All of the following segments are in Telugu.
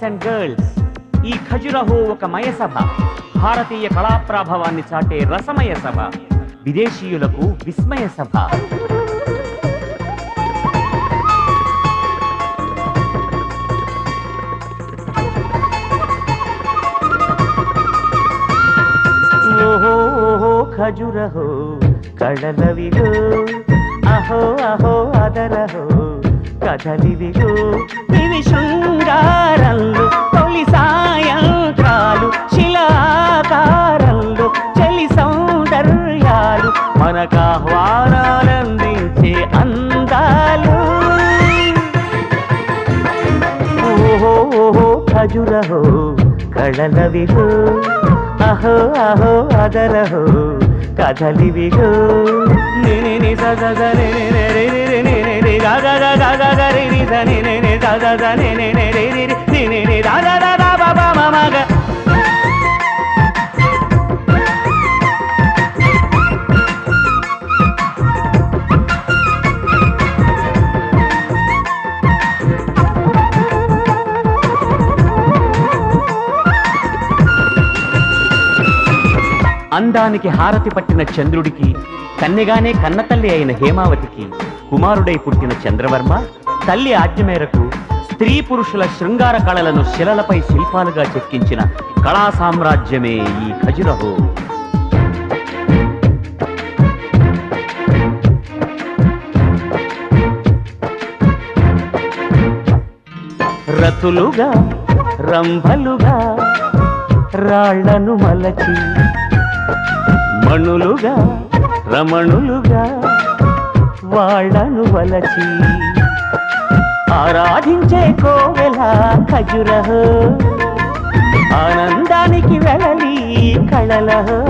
అండ్ గర్ల్స్ ఈ ఖజురహో ఒక మయసభ భారతీయ కళా ప్రాభవాన్ని చాటే రసమయ సభ విదేశీయులకు విస్మయ సభ ఓహో ఓహో ఖజురహో కళలవిగో అహో అహో అదరహో కథలివిగో ఇవి శృంగారంలో తొలి సాయంత్రాలు శిలాకారంలో చలి సౌందర్యాలు మనకాహ్వానాలందించే అందాలు ఓహో ఓహో ఖజురహో కళలవిగో అహో అహో అదరహో కథలివిగో నిని ని స స స ని ని ని రి రి రి ని ని రి గ గ గ గ గ గ రి రి స ని ని ని స స స ని ని ని రి రి రి ని ని ని ద ద ద ద ప ప మ మ గ అందానికి హారతి పట్టిన చంద్రుడికి కన్నెగానే కన్నతల్లి అయిన హేమావతికి కుమారుడై పుట్టిన చంద్రవర్మ తల్లి ఆజ్ఞ మేరకు స్త్రీ పురుషుల శృంగార కళలను శిలలపై శిల్పాలుగా చెక్కించిన కళా సామ్రాజ్యమే ఈ ఖజురహో రతులుగా రంభలుగా రాళ్లను మలచి మణులుగా రమణులుగా వాళ్ళను వలచి ఆరాధించే కోవెల ఖజురహో ఆనందానికి వెళ్ళలి కళలహో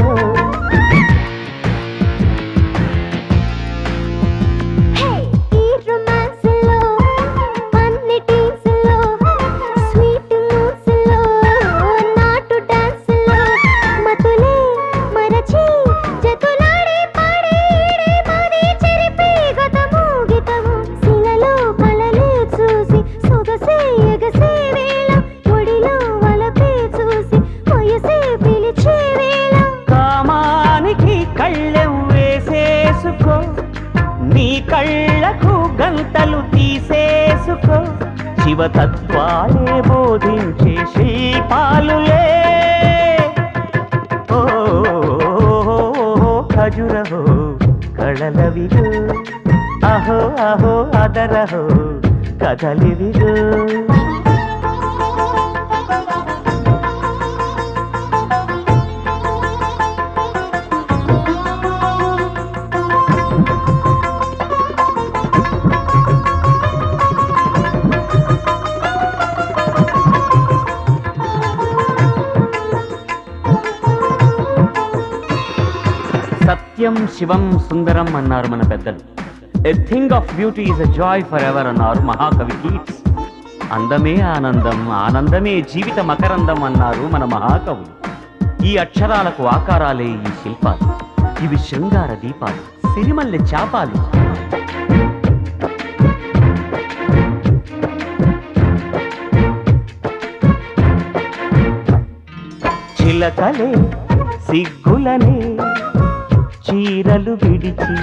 ఈ రొమాన్స్ లో అన్నిటిస్ లో స్వీట్ మూడ్స్ లో నాటు డాన్స్ లో మతులే మరచి జతులాడే పాడే మాది చెరిపి గతము గీతము శిలలో కళలే చూసి సొగసే ఎగసే వేళ ఒడిలో వలపే చూసి వయసే పిలిచే వేళ కామానికి కళ్ళెం వేసేసుకో నీ కళ్ళకు గంతలు తీసేసుకో శివతత్వాలే బోధించే శిల్పాలులే ఓ ఖజురహో కళలవిగో అహో అహో అదరహో కథలివిగో సత్యం శివం సుందరం అన్నారు మన పెద్దలు a thing of beauty is a joy for ever అన్నారు మహాకవి కీట్స్ అందమే ఆనందం ఆనందమే జీవిత మకరందం అన్నారు మన మహాకవులు ఈ అక్షరాలకు ఆకారాలే ఈ శిల్పాలు ఇవి శృంగార దీపాలు సిరిమల్లె చాపాలు చిలకలే సిగ్గులనే చీరలు విడిచి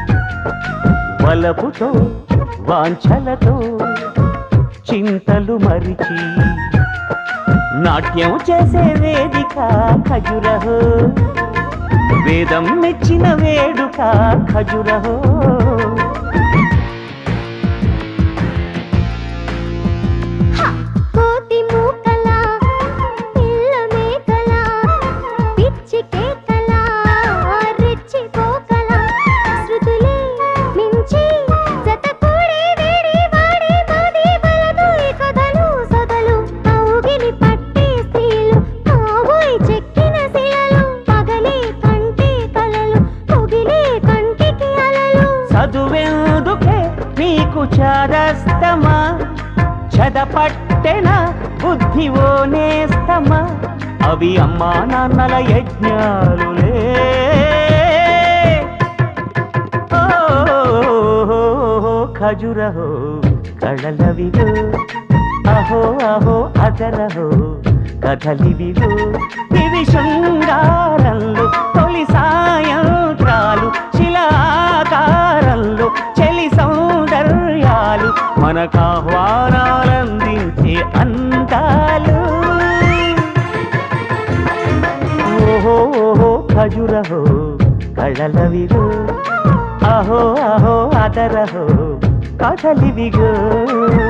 వలపుతో వాంఛలతో చింతలు మరిచి నాట్యం చేసే వేదిక ఖజురహో వేదం మెచ్చిన వేడుక ఖజురహో కోతి మూకలా పిల్ల మేకలా పిచ్చి కేకలా రెచ్చి పోకలా శృతులే మించి జత కూడి వేడి వాడి మాది బలదు ఈ కథలు సొదలు అవుగిని పట్టే స్త్రీలు కాబోయ్ చెక్కిన శిలలు పగలే కంటి కలలు పొగిలే కంటికి అలలు చదువెందుకే నీకు చాదస్తమా చదపట్టెన బుద్ధి ఓ నేస్తమా అవి అమ్మా నాన్నల యజ్ఞాలులే ఓ ఖజురహో కళలవిగో అహో అహో అదరహో కథలివిగో ఇది శృంగారంలో తొలి సాయంత్రాలు శిలాకారంలో చెలి సౌందర్యాలు మనకాహ్వానాలందించే అందాలు ఓహో ఓహో ఖజురహో కళలవిగో అహో అహో అదరహో కథలివిగో